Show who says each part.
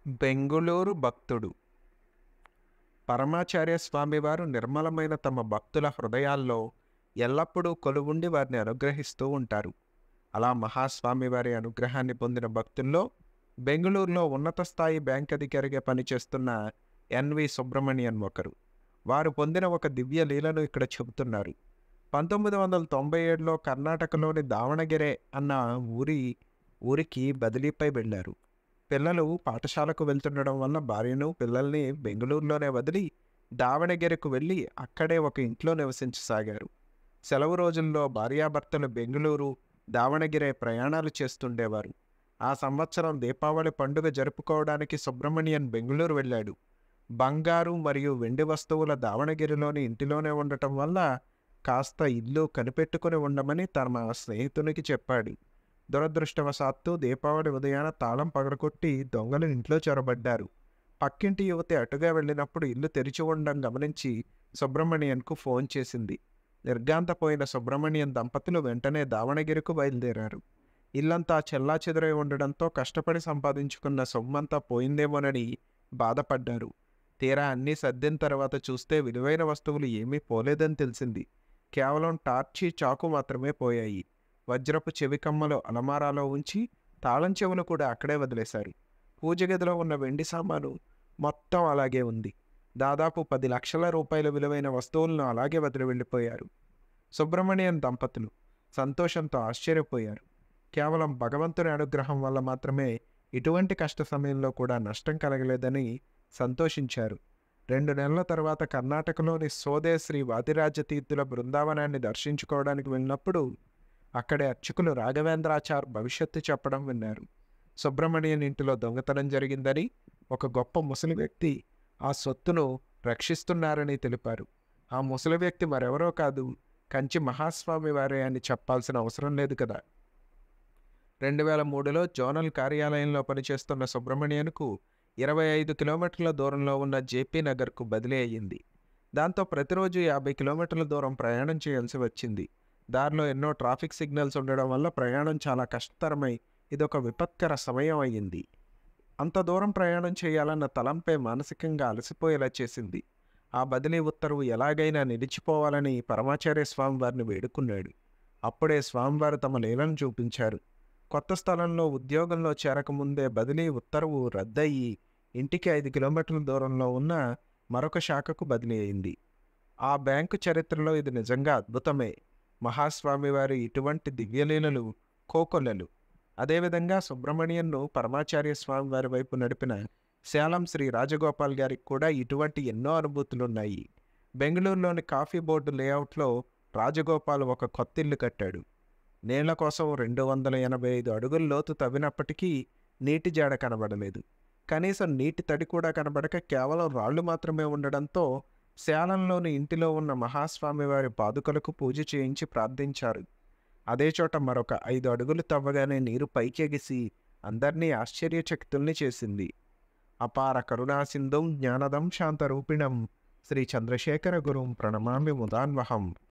Speaker 1: బెంగుళూరు భక్తుడు పరమాచార్య స్వామివారు నిర్మలమైన తమ భక్తుల హృదయాల్లో ఎల్లప్పుడూ కొలువుండి వారిని అనుగ్రహిస్తూ ఉంటారు అలా మహాస్వామివారి అనుగ్రహాన్ని పొందిన భక్తుల్లో బెంగళూరులో ఉన్నత స్థాయి బ్యాంక్ అధికారిగా పనిచేస్తున్న ఎన్వి సుబ్రహ్మణ్యన్ ఒకరు వారు పొందిన ఒక దివ్య లీలను ఇక్కడ చెబుతున్నారు పంతొమ్మిది వందల తొంభై ఏడులో కర్ణాటకలోని దావణగిరే అన్న ఊరి ఊరికి బదిలీపై వెళ్ళారు పిల్లలు పాఠశాలకు వెళ్తుండడం వల్ల భార్యను పిల్లల్ని బెంగళూరులోనే వదిలి దావణగిరకు వెళ్ళి అక్కడే ఒక ఇంట్లో నివసించసాగారు సెలవు రోజుల్లో భార్యాభర్తలు బెంగళూరు దావణగిరే ప్రయాణాలు చేస్తుండేవారు ఆ సంవత్సరం దీపావళి పండుగ జరుపుకోవడానికి సుబ్రహ్మణ్యన్ బెంగళూరు వెళ్ళాడు బంగారు మరియు వెండి వస్తువుల దావణగిరిలోని ఇంటిలోనే ఉండటం వల్ల కాస్త ఇల్లు కనిపెట్టుకుని ఉండమని తన స్నేహితునికి చెప్పాడు దురదృష్టవశాత్తు దీపావళి ఉదయాన తాళం పగలకొట్టి దొంగలు ఇంట్లో చొరబడ్డారు పక్కింటి యువతి అటుగా వెళ్ళినప్పుడు ఇల్లు తెరిచి ఉండడం గమనించి సుబ్రహ్మణ్యన్కు ఫోన్ చేసింది నిర్గాంతపోయిన సుబ్రహ్మణ్యన్ దంపతులు వెంటనే దావణగిరికి బయలుదేరారు ఇల్లంతా చెల్లాచెదురై ఉండడంతో కష్టపడి సంపాదించుకున్న సొమ్మంతా పోయిందేమోనని బాధపడ్డారు తీరా అన్నీ సర్దిన తర్వాత చూస్తే విలువైన వస్తువులు ఏమీ పోలేదని తెలిసింది కేవలం టార్చి చాకు మాత్రమే పోయాయి వజ్రపు చెవి కమ్మలు అలమారాలో ఉంచి తాళం చెవులు కూడా అక్కడే వదిలేశారు పూజ గదిలో ఉన్న వెండి సామాను మొత్తం అలాగే ఉంది దాదాపు పది లక్షల రూపాయల విలువైన వస్తువులను అలాగే వదిలి వెళ్ళిపోయారు సుబ్రహ్మణ్యం దంపతులు సంతోషంతో ఆశ్చర్యపోయారు కేవలం భగవంతుని అనుగ్రహం వల్ల మాత్రమే ఇటువంటి కష్ట సమయంలో కూడా నష్టం కలగలేదని సంతోషించారు రెండు నెలల తర్వాత కర్ణాటకలోని సోదే శ్రీ వాదిరాజ తీర్థుల బృందావనాన్ని దర్శించుకోవడానికి వెళ్ళినప్పుడు అక్కడి అర్చకులు రాఘవేంద్రాచార్ భవిష్యత్తు చెప్పడం విన్నారు సుబ్రహ్మణ్యన్ ఇంటిలో దొంగతనం జరిగిందని ఒక గొప్ప ముసలి వ్యక్తి ఆ సొత్తును రక్షిస్తున్నారని తెలిపారు ఆ ముసలి వ్యక్తి మరెవరో కాదు కంచి మహాస్వామి వారే అని చెప్పాల్సిన అవసరం లేదు కదా రెండు వేల మూడులో జోనల్ కార్యాలయంలో పనిచేస్తున్న సుబ్రహ్మణ్యన్కు ఇరవై ఐదు కిలోమీటర్ల దూరంలో ఉన్న జేపీ నగర్కు బదిలీ అయ్యింది దాంతో ప్రతిరోజు యాభై కిలోమీటర్ల దూరం ప్రయాణం చేయాల్సి వచ్చింది దారిలో ఎన్నో ట్రాఫిక్ సిగ్నల్స్ ఉండడం వల్ల ప్రయాణం చాలా కష్టతరమై ఇదొక విపత్కర సమయం అయ్యింది అంత దూరం ప్రయాణం చేయాలన్న తలంపై మానసికంగా అలసిపోయేలా చేసింది ఆ బదిలీ ఉత్తర్వు ఎలాగైనా నిలిచిపోవాలని పరమాచార్య స్వామివారిని వేడుకున్నాడు అప్పుడే స్వామివారు తమ లీలను చూపించారు కొత్త స్థలంలో ఉద్యోగంలో చేరకముందే బదిలీ ఉత్తర్వు రద్దయి ఇంటికి ఐదు కిలోమీటర్ల దూరంలో ఉన్న మరొక శాఖకు బదిలీ అయింది ఆ బ్యాంకు చరిత్రలో ఇది నిజంగా అద్భుతమే మహాస్వామి వారి ఇటువంటి దివ్యలీలలు కోకొల్లలు అదేవిధంగా సుబ్రహ్మణ్యన్ను పరమాచార్య స్వామి వారి వైపు నడిపిన శాలం శ్రీ రాజగోపాల్ గారికి కూడా ఇటువంటి ఎన్నో అనుభూతులున్నాయి బెంగళూరులోని కాఫీ బోర్డు లేఅవుట్లో రాజగోపాల్ ఒక కొత్త ఇల్లు కట్టాడు నీళ్ల కోసం రెండు వందల ఎనభై ఐదు అడుగుల లోతు తవ్వినప్పటికీ నీటి జాడ కనబడలేదు కనీసం నీటి తడి కూడా కనబడక కేవలం రాళ్లు మాత్రమే ఉండడంతో శాలంలోని ఇంటిలో ఉన్న మహాస్వామి వారి పాదుకలకు పూజ చేయించి ప్రార్థించారు అదే చోట మరొక ఐదు అడుగులు తవ్వగానే నీరు పైకెగిసి అందర్నీ ఆశ్చర్యచకితుల్ని చేసింది అపార కరుణాసింధం జ్ఞానదం శాంతరూపిణం శ్రీ చంద్రశేఖర గురుం ప్రణమామి ముదాన్వహం